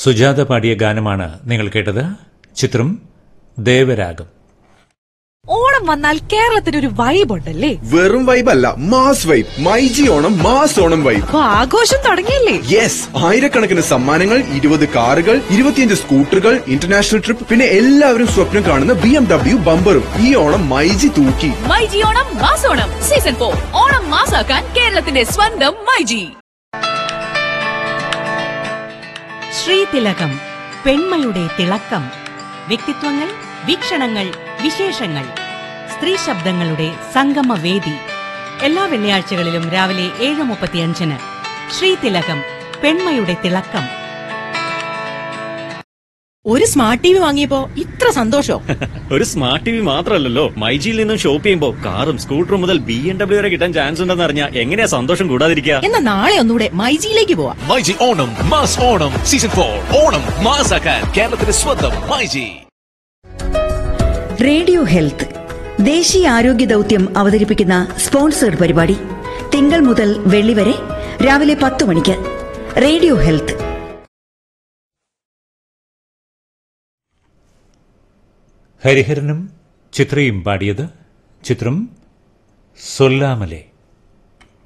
സുജാത പാടിയ ഗാനമാണ് നിങ്ങൾ കേട്ടത് ചിത്രം ദേവരാഗം ഓണം വന്നാൽ കേരളത്തിന് ഒരു വൈബ് ഉണ്ടല്ലേ വെറും വൈബ് അല്ല mass vibe myG Onam mass Onam vibe അപ്പൊ ആഘോഷം തുടങ്ങിയല്ലേ യെസ് ആയിരക്കണക്കിന് സമ്മാനങ്ങൾ ഇരുപത് കാറുകൾ ഇരുപത്തിയഞ്ച് സ്കൂട്ടറുകൾ ഇന്റർനാഷണൽ ട്രിപ്പ് പിന്നെ എല്ലാവരും സ്വപ്നം കാണുന്ന ബി എം ഡബ്ല്യു ബമ്പറും ഈ ഓണം മൈജി തൂക്കി മൈജി ഓണം മാസോണം സീസൺ ഫോർ ഓണം മാസാക്കാൻ കേരളത്തിന്റെ സ്വന്തം മൈജി ശ്രീതിലകം പെൺമയുടെ തിളക്കം വ്യക്തിത്വങ്ങൾ വീക്ഷണങ്ങൾ വിശേഷങ്ങൾ സ്ത്രീ ശബ്ദങ്ങളുടെ സംഗമവേദി എല്ലാ വെള്ളിയാഴ്ചകളിലും രാവിലെ ഏഴ് മുപ്പത്തിയഞ്ചിന് ശ്രീതിലകം പെൺമയുടെ തിളക്കം ഒരു സ്മാർട്ട് ടി വി വാങ്ങിയപ്പോ ഇത്ര സന്തോഷോ ഒരു സ്മാർട്ട് ടി വി മാത്രമല്ലല്ലോ മൈജിയിൽ നിന്നും ഷോപ്പ് ചെയ്യുമ്പോ കാറും സ്കൂട്ടറും മുതൽ ബി എം ഡബ്ല്യു വരെ കിട്ടാൻ ചാൻസ് ഉണ്ടെന്ന് അറിഞ്ഞാൽ എങ്ങനെയാ സന്തോഷം കൂടാതിരിക്കുക എന്നാ നാളെ ഒന്നുകൂടെ മൈജിയിലേക്ക് പോവാം myG Onam mass Onam season for Onam മാസാക്കാൻ കേരളത്തിന്റെ സ്വന്തം മൈജി റേഡിയോ ഹെൽത്ത് ദേശീയ ആരോഗ്യ ദൗത്യം അവതരിപ്പിക്കുന്ന സ്പോൺസേഡ് പരിപാടി തിങ്കൾ മുതൽ വെള്ളി വരെ രാവിലെ പത്ത് മണിക്ക് റേഡിയോ ഹെൽത്ത് ഹരിഹരനും ചിത്രയും പാടിയത് ചിത്രം സൊല്ലാമലെ